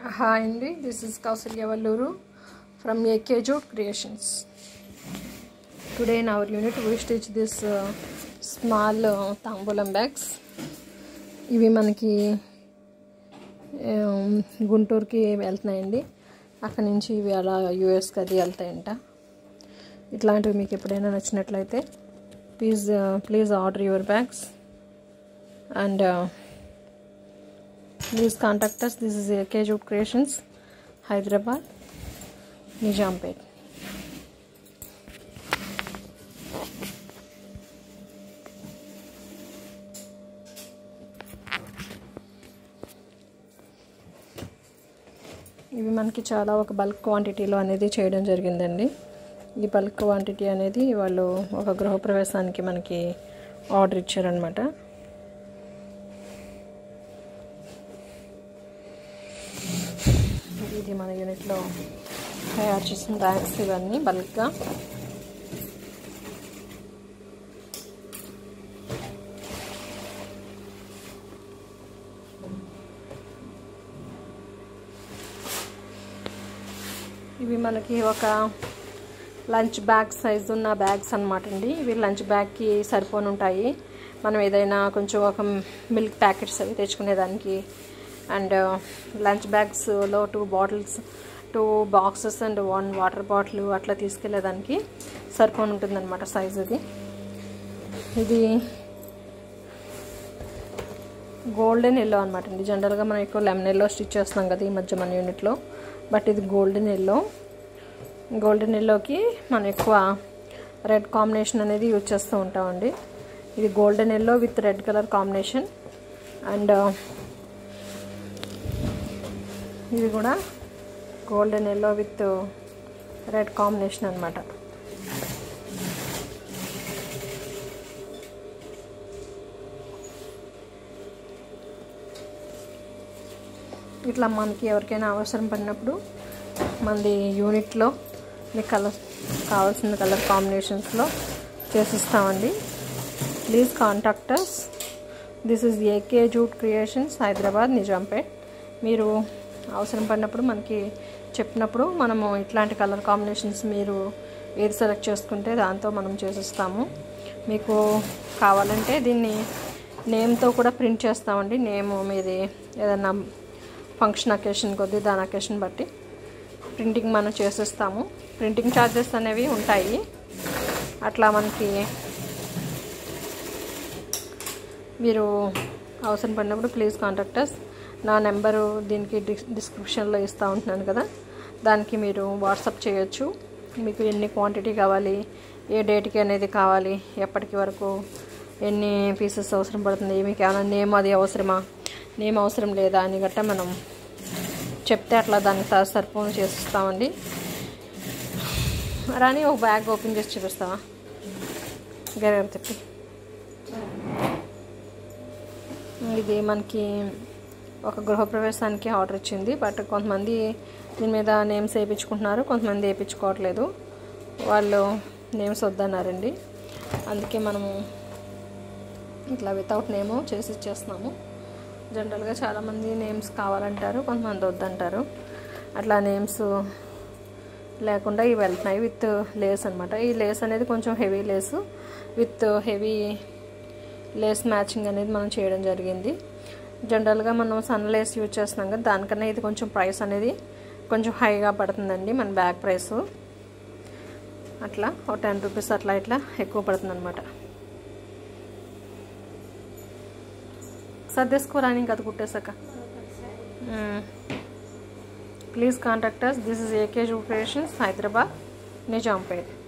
hi అండి this is Kausalya Valluru from AK jute creations today in our unit we stitch this small tambulam bags ఇవి మనకి um, గుంటూరుకి వెళ్తున్నాయండి అక్కడి నుంచి ఇవి అలా యూఎస్కి అది వెళ్తాయంట ఇట్లాంటివి మీకు ఎప్పుడైనా నచ్చినట్లయితే please please order your bags and please contact us this is AK jute creations Hyderabad Nizampet ఇవి మనకి చాలా ఒక బల్క్ క్వాంటిటీలో అనేది చేయడం జరిగిందండి ఈ బల్క్ క్వాంటిటీ అనేది వాళ్ళు ఒక గృహప్రవేశానికి మనకి ఆర్డర్ ఇచ్చారనమాట ఇది మన యూనిట్లో తయారు చేసిన బ్యాగ్స్ ఇవన్నీ బల్క్గా ఇవి మనకి ఒక లంచ్ బ్యాగ్ సైజు ఉన్న బ్యాగ్స్ అనమాట అండి ఇవి లంచ్ బ్యాగ్కి సరిపోని ఉంటాయి మనం ఏదైనా కొంచెం ఒక మిల్క్ ప్యాకెట్స్ అవి తెచ్చుకునేదానికి అండ్ లంచ్ బ్యాగ్స్లో two bottles two boxes and one water bottle అట్లా తీసుకెళ్ళేదానికి సరిపోని ఉంటుంది అనమాట సైజ్ ఇది ఇది గోల్డెన్ ఎల్లో అనమాట అండి జనరల్గా మనం ఎక్కువ లెమన్ ఎల్లో స్టిచ్ చేస్తున్నాం కదా ఈ మధ్య మన యూనిట్లో బట్ ఇది గోల్డెన్ ఎల్లో గోల్డెన్ ఎల్లోకి మనం ఎక్కువ రెడ్ కాంబినేషన్ అనేది యూజ్ చేస్తూ ఉంటామండి ఇది golden yellow with red colour combination and ఇది కూడా golden yellow with red combination అనమాట ఇట్లా మనకి ఎవరికైనా అవసరం పడినప్పుడు మనది యూనిట్లో మీకు కలర్ కావాల్సిన కలర్ కాంబినేషన్స్లో చేసిస్తామండి please contact us this is AK jute creations Hyderabad Nizampet మీరు అవసరం పడినప్పుడు మనకి చెప్పినప్పుడు మనము ఇట్లాంటి కలర్ కాంబినేషన్స్ మీరు ఏది సెలెక్ట్ చేసుకుంటే దాంతో మనం చేసిస్తాము మీకు కావాలంటే దీన్ని నేమ్తో కూడా ప్రింట్ చేస్తామండి నేమ్ మీది ఏదన్నా ఫంక్షన్ అకేషన్ కొద్దీ దాని అకేషన్ బట్టి ప్రింటింగ్ మనం చేసేస్తాము ప్రింటింగ్ ఛార్జెస్ అనేవి ఉంటాయి అట్లా మనకి మీరు అవసరం పడినప్పుడు ప్లీజ్ కాంటాక్ట్ అస్ నా నెంబరు దీనికి డిస్క్రిప్షన్లో ఇస్తూ ఉంటున్నాను కదా దానికి మీరు వాట్సాప్ చేయొచ్చు మీకు ఎన్ని క్వాంటిటీ కావాలి ఏ డేట్కి అనేది కావాలి ఎప్పటికి వరకు ఎన్ని పీసెస్ అవసరం పడుతుంది మీకు ఏమైనా నేమ్ అది అవసరమా నేమ్ అవసరం లేదా అని గట్రా మనం చెప్తే అట్లా దానికి సరిపోను చేసిస్తామండి రాని ఒక బ్యాగ్ ఓపెన్ చేసి చూపిస్తావా గరగర తిప్పి ఇది మనకి ఒక గృహప్రవేశానికి ఆర్డర్ ఇచ్చింది బట్ కొంతమంది దీని మీద నేమ్స్ వేయించుకుంటున్నారు కొంతమంది వేయించుకోవట్లేదు వాళ్ళు నేమ్స్ వద్దన్నారండి అందుకే మనము ఇట్లా వితౌట్ నేము చేసి ఇచ్చేస్తున్నాము జనరల్గా చాలామంది నేమ్స్ కావాలంటారు కొంతమంది వద్దంటారు అట్లా నేమ్స్ లేకుండా ఇవి వెళ్తున్నాయి విత్ లేస్ అనమాట ఈ లేస్ అనేది కొంచెం heavy lace with heavy lace matching అనేది మనం చేయడం జరిగింది జనరల్గా మనం సన్ లేస్ యూజ్ చేస్తున్నాం కదా దానికన్నా ఇది కొంచెం ప్రైస్ అనేది కొంచెం హైగా పడుతుందండి మన బ్యాగ్ ప్రైస్ అట్లా ఒక టెన్ రూపీస్ అట్లా ఇట్లా ఎక్కువ పడుతుంది అనమాట సర్దేసుకోరాని ఇంకా అది కుట్టేశాక please contact us this is AK jute creations Hyderabad Nizampet